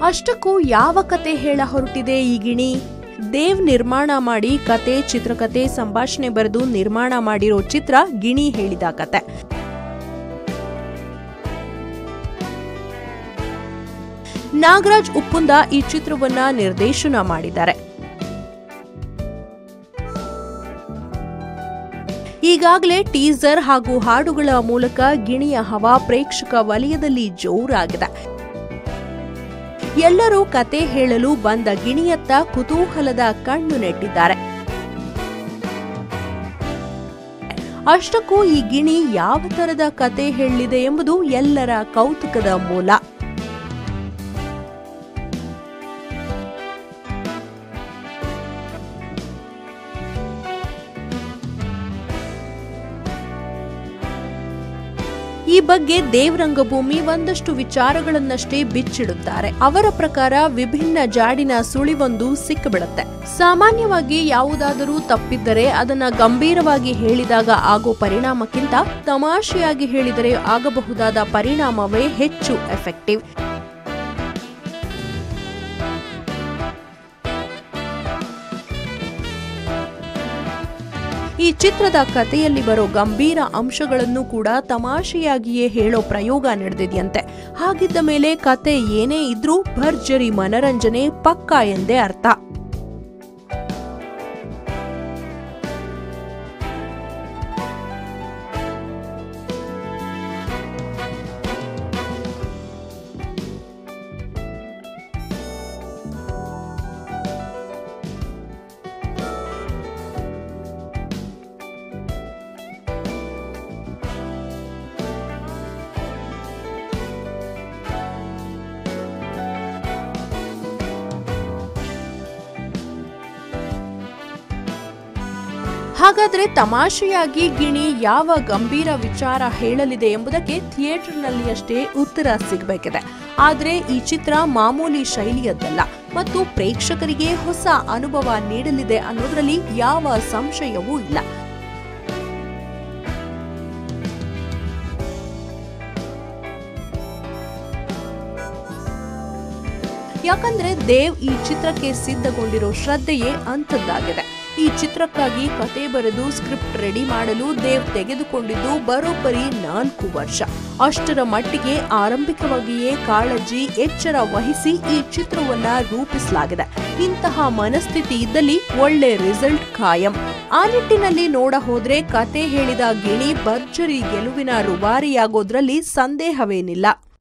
ಅಷ್ಟಕ್ಕೂ ಯಾವ ಕತೆ ಹೇಳ ಹೊರಟಿದೆ ಈ ಗಿಣಿ ದೇವ್ ನಿರ್ಮಾಣ ಮಾಡಿ ಕತೆ ಚಿತ್ರಕತೆ ಸಂಭಾಷಣೆ ಬರೆದು ನಿರ್ಮಾಣ ಮಾಡಿರೋ ಚಿತ್ರ ಗಿಣಿ ಹೇಳಿದ ಕತೆ ನಾಗರಾಜ್ ಉಪ್ಪುಂದ ಈ ಚಿತ್ರವನ್ನ ನಿರ್ದೇಶನ ಮಾಡಿದ್ದಾರೆ ಈಗಾಗಲೇ ಟೀಸರ್ ಹಾಗೂ ಹಾಡುಗಳ ಮೂಲಕ ಗಿಣಿಯ ಹವಾ ಪ್ರೇಕ್ಷಕ ವಲಯದಲ್ಲಿ ಜೋರಾಗಿದೆ ಎಲ್ಲರೂ ಕತೆ ಹೇಳಲು ಬಂದ ಗಿಣಿಯತ್ತ ಕುತೂಹಲದ ಕಣ್ಣು ನೆಟ್ಟಿದ್ದಾರೆ ಅಷ್ಟಕ್ಕೂ ಈ ಗಿಣಿ ಯಾವ ತರದ ಕತೆ ಹೇಳಲಿದೆ ಎಂಬುದು ಎಲ್ಲರ ಕೌತುಕದ ಮೂಲ ಈ ಬಗ್ಗೆ ದೇವರಂಗಭೂಮಿ ಒಂದಷ್ಟು ವಿಚಾರಗಳನ್ನಷ್ಟೇ ಬಿಚ್ಚಿಡುತ್ತಾರೆ ಅವರ ಪ್ರಕಾರ ವಿಭಿನ್ನ ಜಾಡಿನ ಸುಳಿವೊಂದು ಸಿಕ್ಕಿಬಿಡುತ್ತೆ ಸಾಮಾನ್ಯವಾಗಿ ಯಾವುದಾದರೂ ತಪ್ಪಿದ್ದರೆ ಅದನ್ನ ಗಂಭೀರವಾಗಿ ಹೇಳಿದಾಗ ಆಗೋ ಪರಿಣಾಮಕ್ಕಿಂತ ತಮಾಷೆಯಾಗಿ ಹೇಳಿದರೆ ಆಗಬಹುದಾದ ಪರಿಣಾಮವೇ ಹೆಚ್ಚು ಎಫೆಕ್ಟಿವ್ ಈ ಚಿತ್ರದ ಕಥೆಯಲ್ಲಿ ಬರೋ ಗಂಭೀರ ಅಂಶಗಳನ್ನು ಕೂಡ ತಮಾಷೆಯಾಗಿಯೇ ಹೇಳೋ ಪ್ರಯೋಗ ನಡೆದಿದೆಯಂತೆ ಹಾಗಿದ್ದ ಮೇಲೆ ಕತೆ ಏನೇ ಇದ್ರೂ ಭರ್ಜರಿ ಮನರಂಜನೆ ಪಕ್ಕಾ ಎಂದೇ ಅರ್ಥ ಹಾಗಾದ್ರೆ ತಮಾಷೆಯಾಗಿ ಗಿಣಿ ಯಾವ ಗಂಭೀರ ವಿಚಾರ ಹೇಳಲಿದೆ ಎಂಬುದಕ್ಕೆ ಥಿಯೇಟರ್ನಲ್ಲಿ ಅಷ್ಟೇ ಉತ್ತರ ಸಿಗಬೇಕಿದೆ ಆದ್ರೆ ಈ ಚಿತ್ರ ಮಾಮೂಲಿ ಶೈಲಿಯದ್ದಲ್ಲ ಮತ್ತು ಪ್ರೇಕ್ಷಕರಿಗೆ ಹೊಸ ಅನುಭವ ನೀಡಲಿದೆ ಅನ್ನೋದ್ರಲ್ಲಿ ಯಾವ ಸಂಶಯವೂ ಇಲ್ಲ ಯಾಕಂದ್ರೆ ದೇವ್ ಈ ಚಿತ್ರಕ್ಕೆ ಸಿದ್ಧಗೊಂಡಿರೋ ಶ್ರದ್ಧೆಯೇ ಅಂಥದ್ದಾಗಿದೆ ಈ ಚಿತ್ರಕ್ಕಾಗಿ ಕತೆ ಬರೆದು ಸ್ಕ್ರಿಪ್ಟ್ ರೆಡಿ ಮಾಡಲು ದೇವ್ ತೆಗೆದುಕೊಂಡಿದ್ದು ಬರೋಬ್ಬರಿ ನಾಲ್ಕು ವರ್ಷ ಅಷ್ಟರ ಮಟ್ಟಿಗೆ ಆರಂಭಿಕವಾಗಿಯೇ ಕಾಳಜಿ ಎಚ್ಚರ ವಹಿಸಿ ಈ ಚಿತ್ರವನ್ನ ರೂಪಿಸಲಾಗಿದೆ ಇಂತಹ ಮನಸ್ಥಿತಿ ಇದ್ದಲ್ಲಿ ಒಳ್ಳೆ ರಿಸಲ್ಟ್ ಖಾಯಂ ಆ ನಿಟ್ಟಿನಲ್ಲಿ ನೋಡ ಹೋದ್ರೆ ಕತೆ ಹೇಳಿದ ಗಿಣಿ ಭರ್ಜರಿ ಗೆಲುವಿನ ರುವಾರಿಯಾಗೋದ್ರಲ್ಲಿ ಸಂದೇಹವೇನಿಲ್ಲ